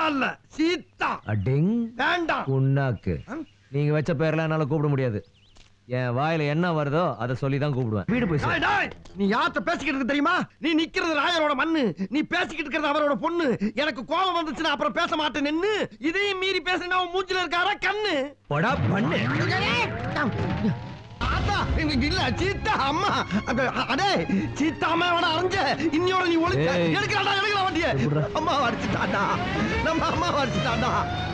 இல்ல சீதா அடிங் வேண்டாம் புண்ணாக்கு ஆ? நீங்க வச்ச பேர்லாம் என்னால கூப்பிட முடியாது என் வாயில என்ன வருதோ அதை சொல்லி தான் கூப்பிடுவேன் வீடு போய் சேரு. டேய், டேய், நீ யார்கிட்ட பேசிக்கிட்டு இருக்க தெரியுமா நீ நிக்கிறது ராயரோட மண்ணு நீ பேசிக்கிட்டு இருக்கிறது அவரோட பொண்ணு எனக்கு கோபம் வந்துச்சுன்னா அப்புறம் பேச மாட்டேன் நின்னு இதையும் மீறி பேசினா உன் மூஞ்சில இருக்காரா கண்ணு போடா பண்ணு ஆத்தா, எனக்கு இல்ல சீத்தா அம்மா அந்த, அடே சீத்தா அம்மாவோட அரைஞ்ச இன்னியோட நீ ஒளிச்ச ஏய். எடுக்கலாடா எடுக்கலாம் வண்டிய எப்படிடா? அம்மா அடிச்சுட்டாடா நம்ம அம்மா அடிச்சுட்டாடா